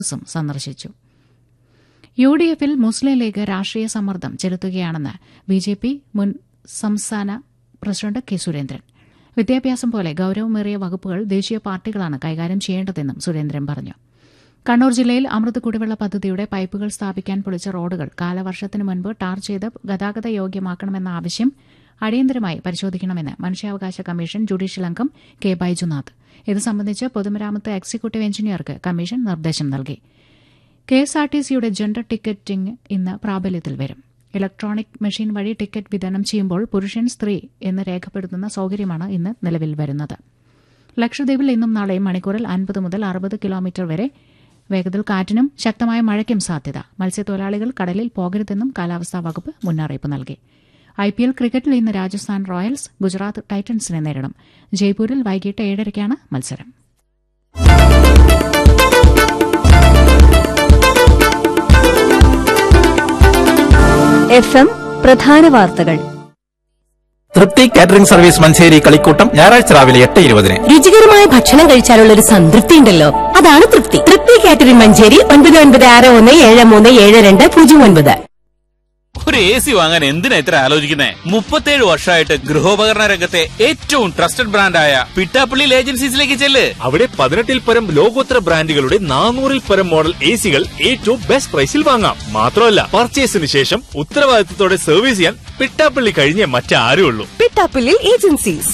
ദിവസം സന്ദർശിച്ചു U D എഫിൽ മുസ്ലിം ലീഗ് രാഷ്ട്രീയ സമ്മർദ്ദം ചെലുത്തുകയാണെന്ന് ബി ജെ പി മുൻ സംസ്ഥാന പ്രസിഡന്റ് കെ സുരേന്ദ്രൻ വിദ്യാഭ്യാസം പോലെ ഗൌരവമേറിയ വകുപ്പുകൾ ദേശീയ പാർട്ടികളാണ് കൈകാര്യം ചെയ്യേണ്ടതെന്നും സുരേന്ദ്രൻ പറഞ്ഞു കണ്ണൂർ ജില്ലയിൽ അമൃത് കുടിവെള്ള പദ്ധതിയുടെ പൈപ്പുകൾ സ്ഥാപിക്കാൻ പൊളിച്ച റോഡുകൾ കാലവർഷത്തിന് മുൻപ് ടാർ ചെയ്ത് ഗതാഗത യോഗ്യമാക്കണമെന്ന ആവശ്യം അടിയന്തരമായി പരിശോധിക്കണമെന്ന് മനുഷ്യാവകാശ കമ്മീഷൻ ജുഡീഷ്യൽ അംഗം കെ ബൈജുനാഥ് ഇത് സംബന്ധിച്ച് പൊതുമരാമത്ത് എക്സിക്യൂട്ടീവ് എഞ്ചിനീയർക്ക് കമ്മീഷൻ നിർദ്ദേശം നൽകി കെഎസ്ആർടിസിയുടെ ജെൻഡർ ടിക്കറ്റിംഗ് ഇന്ന് പ്രാബല്യത്തിൽ വരും ഇലക്ട്രോണിക് മെഷീൻ വഴി ടിക്കറ്റ് വിതരണം ചെയ്യുമ്പോൾ പുരുഷൻ സ്ത്രീ എന്ന് രേഖപ്പെടുത്തുന്ന സൌകര്യമാണ് ഇന്ന് നിലവിൽ വരുന്നത് ലക്ഷദ്വീപിൽ ഇന്നും നാളെയും മണിക്കൂറിൽ അൻപത് മുതൽ അറുപത് കിലോമീറ്റർ വരെ വേഗത്തിൽ കാറ്റിനും ശക്തമായ മഴയ്ക്കും സാധ്യത മത്സ്യത്തൊഴിലാളികൾ കടലിൽ പോകരുതെന്നും കാലാവസ്ഥാ വകുപ്പ് മുന്നറിയിപ്പ് നൽകി ഐ പി എൽ ക്രിക്കറ്റിൽ ഇന്ന് രാജസ്ഥാൻ റോയൽസ് ഗുജറാത്ത് ടൈറ്റൻസിനെ നേരിടും ജയ്പൂരിൽ വൈകിട്ട് ഏഴരയ്ക്കാണ് മത്സരം എഫ് എം പ്രധാന വാർത്തകൾ തൃപ്തി കാറ്ററിംഗ് സർവീസ് മഞ്ചേരി കളിക്കൂട്ടം ഞായറാഴ്ച രാവിലെ എട്ട് ഇരുപതിന് രുചികരമായ ഭക്ഷണം കഴിച്ചാലുള്ള ഒരു സംതൃപ്തി ഉണ്ടല്ലോ അതാണ് തൃപ്തി തൃപ്തി കാറ്ററിംഗ് മഞ്ചേരി ഒൻപത് ഒൻപത് ആറ് ഒന്ന് ഏഴ് മൂന്ന് ഏഴ് രണ്ട് പൂജ്യം ഒൻപത് ഒരു എ സി വാങ്ങാൻ എന്തിനാ ഇത്ര ആലോചിക്കുന്നേ മുപ്പത്തേഴ് വർഷമായിട്ട് ഗൃഹോപകരണ രംഗത്തെ ഏറ്റവും ട്രസ്റ്റഡ് ബ്രാൻഡായ പിട്ടാപ്പള്ളിയിൽ ഏജൻസീസിലേക്ക് ചെല്ല് അവിടെ പതിനെട്ടിൽ പരം ലോകോത്തര ബ്രാൻഡുകളുടെ നാനൂറിൽ പരം മോഡൽ എ സികൾ ഏറ്റവും ബെസ്റ്റ് പ്രൈസിൽ വാങ്ങാം മാത്രമല്ല പർച്ചേസിന് ശേഷം ഉത്തരവാദിത്തത്തോടെ സർവീസ് ചെയ്യാൻ പിട്ടാപ്പള്ളി കഴിഞ്ഞേ മറ്റാരും ഉള്ളൂ പിട്ടാപ്പിള്ളിൽ agencies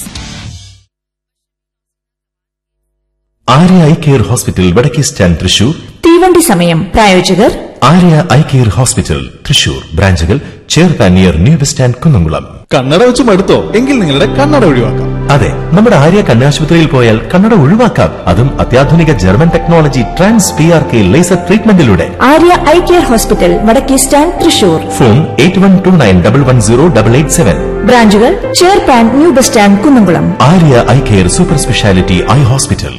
Arya eye care hospital വടക്കേ സ്റ്റാൻഡ് തൃശൂർ തീവണ്ടി സമയം പ്രായോജകർ Arya eye care hospital Thrissur ബ്രാഞ്ചുകൾ ചേർപ്പാൻ near new bus stand Kunnamkulam കണ്ണട വെച്ച് മടുത്തോ എങ്കിൽ നിങ്ങളുടെ കണ്ണട ഒഴിവാക്കാം അതെ നമ്മുടെ ആര്യ കണ്ണാശുപത്രിയിൽ പോയാൽ കണ്ണട ഒഴിവാക്കാം അതും അത്യാധുനിക German technology trans P R K laser ട്രീറ്റ്മെന്റിലൂടെ ആര്യ ഐ കെയർ ഹോസ്പിറ്റൽ വടക്കേ stand Thrissur phone eight one two nine double one zero double eight seven ബ്രാഞ്ചുകൾ ചേർപ്പാൻ new bus stand Kunnamkulam Arya eye care super speciality eye hospital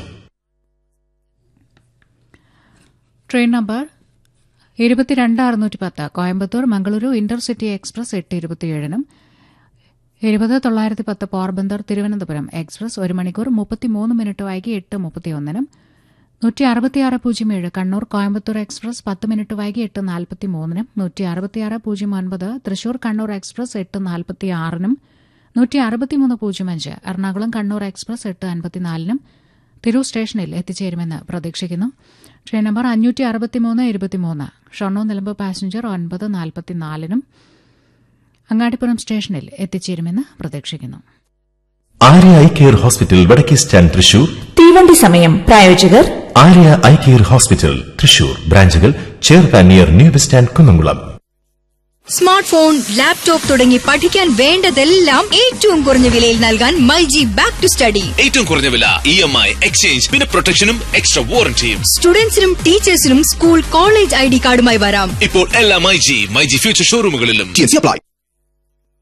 train number ഇരുപത്തിരണ്ട് അറുന്നൂറ്റി പത്ത് Coimbatore Mangaluru intercity express എട്ട് ഇരുപത്തിയേഴിനും ഇരുപത് തൊള്ളായിരത്തി പത്ത് പോർബന്ദർ തിരുവനന്തപുരം എക്സ്പ്രസ് ഒരു മണിക്കൂർ മുപ്പത്തിമൂന്ന് മിനിറ്റ് വൈകി എട്ട് മുപ്പത്തിയൊന്നിനും നൂറ്റി അറുപത്തിയാറ് പൂജ്യം ഏഴ് കണ്ണൂർ കോയമ്പത്തൂർ എക്സ്പ്രസ് പത്ത് മിനിറ്റ് വൈകി എട്ട് നാൽപ്പത്തി മൂന്നിനും നൂറ്റി അറുപത്തിയാറ് പൂജ്യം ഒൻപത് തൃശൂർ കണ്ണൂർ എക്സ്പ്രസ് എട്ട് നാൽപ്പത്തിയാറിനും നൂറ്റി അറുപത്തിമൂന്ന് പൂജ്യം അഞ്ച് എറണാകുളം കണ്ണൂർ എക്സ്പ്രസ് എട്ട് അൻപത്തിനാലിനും തിരൂർ സ്റ്റേഷനിൽ എത്തിച്ചേരുമെന്ന് പ്രതീക്ഷിക്കുന്നു ട്രെയിൻ നമ്പർ അഞ്ഞൂറ്റി അറുപത്തിമൂന്ന് ഇരുപത്തിമൂന്ന് ഷൊർണൂർ നിലമ്പ് പാസഞ്ചർ ഒൻപത് നാൽപ്പത്തിനാലിനും അങ്ങാടിപ്പുറം സ്റ്റേഷനിൽ എത്തിച്ചേരുമെന്ന് പ്രതീക്ഷിക്കുന്നു ആര്യ ഐ കെയർ ഹോസ്പിറ്റൽ വടക്കേ സ്റ്റാൻഡ് തൃശൂർ തീവണ്ടി സമയം പ്രായോജകർ Arya eye care hospital Thrissur ബ്രാഞ്ചുകൾ ചേർപ്പാൻ near new bus stand Kunnamkulam smart phone laptop തുടങ്ങി പഠിക്കാൻ വേണ്ടതെല്ലാം ഏറ്റവും കുറഞ്ഞ വിലയിൽ നൽകാൻ മൈജി ബാക്ക് ടു സ്റ്റഡി ഏറ്റവും കുറഞ്ഞ വില ഇ എം ഐ എക്സ്ചേഞ്ച് പിന്നെ പ്രൊട്ടക്ഷനും എക്സ്ട്രാ വാറന്റിയും സ്റ്റുഡൻസിനും ടീച്ചേഴ്സിനും സ്കൂൾ കോളേജ് ഐ ഡി കാർഡുമായി വരാം ഇപ്പോൾ എല്ലാ my G my G future ഷോറൂമുകളിലും അപ്ലൈ